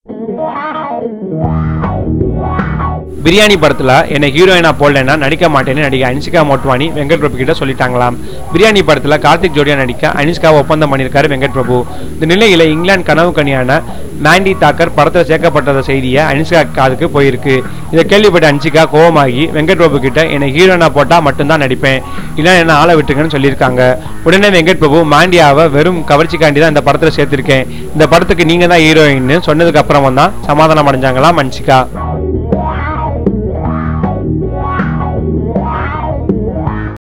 பிரியாணி படத்துல என்னை ஹீரோயினா போடலைன்னா நடிக்க மாட்டேன்னு நடிகை அனிஷ்கா மோட்வானி வெங்கட் பிரபு கிட்ட சொல்லிட்டாங்களாம் பிரியாணி படத்துல கார்த்திக் ஜோடியா நடிக்க அனிஷ்கா ஒப்பந்தம் பண்ணியிருக்காரு வெங்கட் பிரபு இந்த நிலையில இங்கிலாந்து கனவு கனியான மேண்டி தாக்கர் படத்துல சேர்க்கப்பட்டத செய்தியை அனிஷ்கா காதுக்கு போயிருக்கு இதை கேள்விப்பட்ட அனிஷ்கா கோவமாகி வெங்கட் பிரபு கிட்ட என்னை ஹீரோயினா போட்டா மட்டும்தான் நடிப்பேன் இல்லைன்னா என்ன ஆளை விட்டுங்கன்னு சொல்லியிருக்காங்க உடனே வெங்கட் பிரபு மாண்டியாவை வெறும் கவர்ச்சிக்காண்டி தான் இந்த படத்துல சேர்த்திருக்கேன் இந்த படத்துக்கு நீங்க தான் ஹீரோயின்னு சொன்னதுக்கு அப்புறமா தான் சமாதானம் அடைஞ்சாங்களாம் அன்சிகா